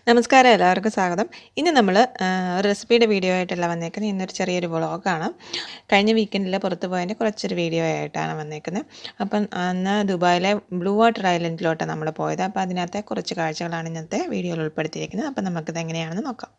നമസ്കാരം എല്ലാവർക്കും സ്വാഗതം ഇന്ന് നമ്മൾ ഒരു റെസിപ്പിയുടെ വീഡിയോ ആയിട്ടല്ല വന്നേക്കുന്നത് ഇന്നൊരു ചെറിയൊരു വ്ളോഗാണ് കഴിഞ്ഞ വീക്കെൻഡിൽ പുറത്ത് പോയതിൻ്റെ കുറച്ചൊരു വീഡിയോ ആയിട്ടാണ് വന്നേക്കുന്നത് അപ്പം അന്ന് ദുബായിലെ ബ്ലൂ വാട്ടർ ഐലൻഡിലോട്ടാണ് നമ്മൾ പോയത് അപ്പോൾ അതിനകത്തെ കുറച്ച് കാഴ്ചകളാണ് ഇന്നത്തെ വീഡിയോയിൽ ഉൾപ്പെടുത്തിയിരിക്കുന്നത് അപ്പം നമുക്കിത് എങ്ങനെയാണെന്ന് നോക്കാം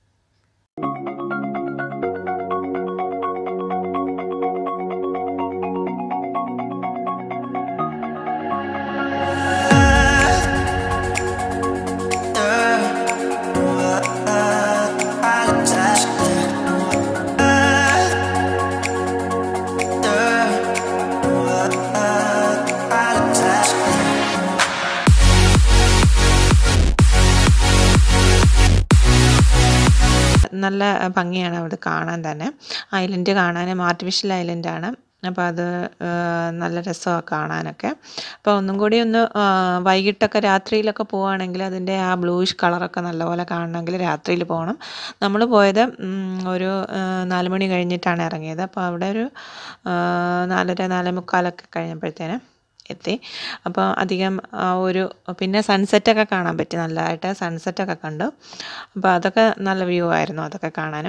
നല്ല ഭംഗിയാണ് അവിടെ കാണാൻ തന്നെ ഐലൻഡ് കാണാനും ആർട്ടിഫിഷ്യൽ ഐലൻഡാണ് അപ്പോൾ അത് നല്ല രസമാണ് കാണാനൊക്കെ അപ്പോൾ ഒന്നും കൂടി ഒന്ന് വൈകിട്ടൊക്കെ രാത്രിയിലൊക്കെ പോവുകയാണെങ്കിൽ അതിൻ്റെ ആ ബ്ലൂയിഷ് കളറൊക്കെ നല്ലപോലെ കാണണമെങ്കിൽ രാത്രിയിൽ പോകണം നമ്മൾ പോയത് ഒരു നാല് മണി കഴിഞ്ഞിട്ടാണ് ഇറങ്ങിയത് അപ്പോൾ അവിടെ ഒരു നാലര നാലേ മുക്കാലൊക്കെ കഴിഞ്ഞപ്പോഴത്തേന് എത്തി അപ്പോൾ അധികം ഒരു പിന്നെ സൺസെറ്റൊക്കെ കാണാൻ പറ്റി നല്ലതായിട്ട് സൺസെറ്റൊക്കെ കണ്ടു അപ്പോൾ അതൊക്കെ നല്ല വ്യൂ ആയിരുന്നു അതൊക്കെ കാണാനും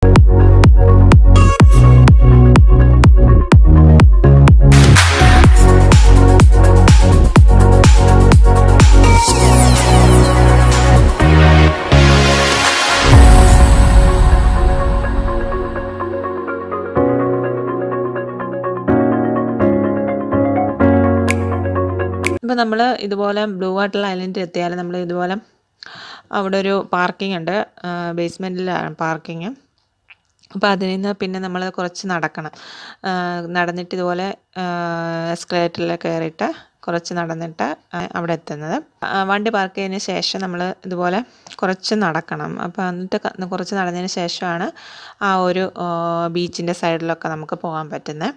ഇപ്പോൾ നമ്മൾ ഇതുപോലെ ബ്ലൂ വാട്ടർ ഐലൻഡിൽ എത്തിയാൽ നമ്മൾ ഇതുപോലെ അവിടെ ഒരു പാർക്കിംഗ് ഉണ്ട് ബേസ്മെൻറ്റിലാണ് പാർക്കിങ് അപ്പോൾ അതിൽ നിന്ന് പിന്നെ നമ്മൾ കുറച്ച് നടക്കണം നടന്നിട്ട് ഇതുപോലെ എസ്കലേറ്ററിൽ കയറിയിട്ട് കുറച്ച് നടന്നിട്ട് അവിടെ എത്തുന്നത് വണ്ടി പാർക്ക് ചെയ്തതിന് ശേഷം നമ്മൾ ഇതുപോലെ കുറച്ച് നടക്കണം അപ്പോൾ എന്നിട്ട് കുറച്ച് നടന്നതിന് ശേഷമാണ് ആ ഒരു ബീച്ചിൻ്റെ സൈഡിലൊക്കെ നമുക്ക് പോകാൻ പറ്റുന്നത്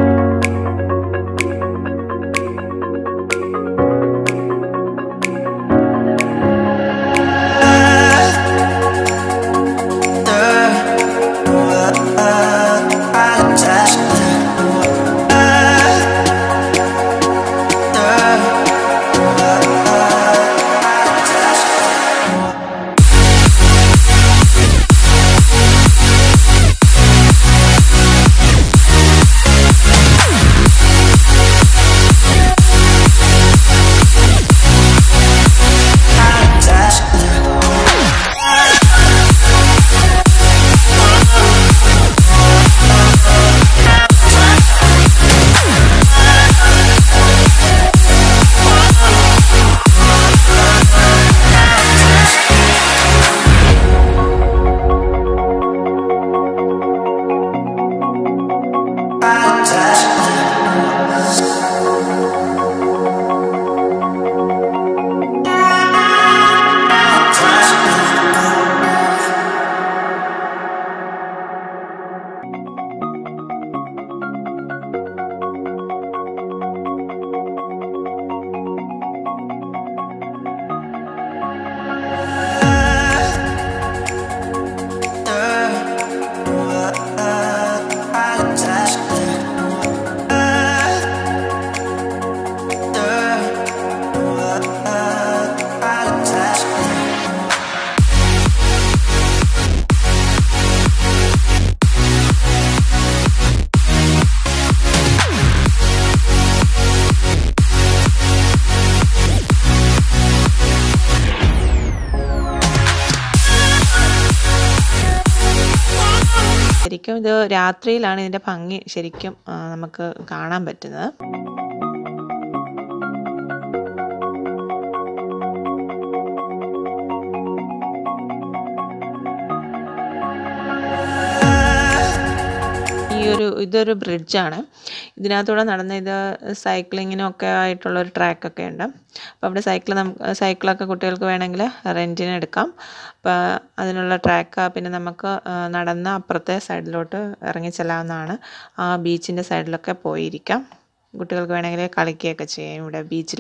ശരിക്കും ഇത് രാത്രിയിലാണ് ഇതിൻ്റെ ഭംഗി ശരിക്കും നമുക്ക് കാണാൻ പറ്റുന്നത് ഈ ഒരു ഇതൊരു ബ്രിഡ്ജാണ് ഇതിനകത്തൂടെ നടന്ന ഇത് സൈക്ലിങ്ങിനും ഒക്കെ ആയിട്ടുള്ള ഒരു ട്രാക്കൊക്കെ ഉണ്ട് അപ്പോൾ അവിടെ സൈക്കിൾ നമുക്ക് സൈക്കിളൊക്കെ കുട്ടികൾക്ക് വേണമെങ്കിൽ റെൻറ്റിന് എടുക്കാം അപ്പോൾ അതിനുള്ള ട്രാക്ക് പിന്നെ നമുക്ക് നടന്ന് അപ്പുറത്തെ സൈഡിലോട്ട് ഇറങ്ങി ചെല്ലാവുന്നതാണ് ആ ബീച്ചിൻ്റെ സൈഡിലൊക്കെ പോയിരിക്കാം കുട്ടികൾക്ക് വേണമെങ്കിൽ കളിക്കുകയൊക്കെ ചെയ്യാം ഇവിടെ ബീച്ചിൽ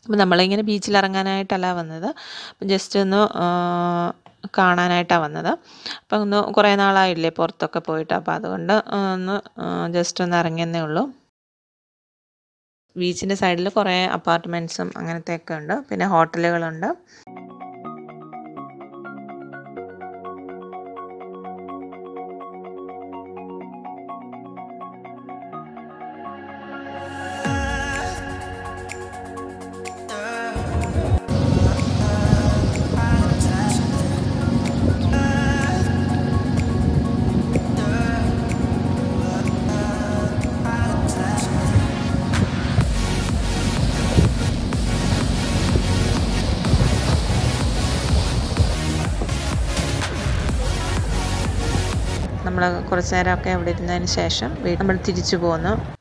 അപ്പോൾ നമ്മളിങ്ങനെ ബീച്ചിൽ ഇറങ്ങാനായിട്ടല്ല വന്നത് അപ്പം ജസ്റ്റ് ഒന്ന് ആ, കാണാനായിട്ടാണ് വന്നത് അപ്പം ഒന്ന് കുറേ നാളായില്ലേ പുറത്തൊക്കെ പോയിട്ട് അപ്പോൾ അതുകൊണ്ട് ഒന്ന് ജസ്റ്റ് ഒന്ന് ഇറങ്ങിയെന്നേ ഉള്ളൂ ബീച്ചിൻ്റെ സൈഡിൽ കുറേ അപ്പാർട്ട്മെൻറ്റ്സും അങ്ങനത്തെയൊക്കെ ഉണ്ട് പിന്നെ ഹോട്ടലുകളുണ്ട് നമ്മൾ കുറച്ച് നേരമൊക്കെ അവിടെ ഇരുന്നതിന് ശേഷം വീ- നമ്മൾ തിരിച്ചു പോന്നു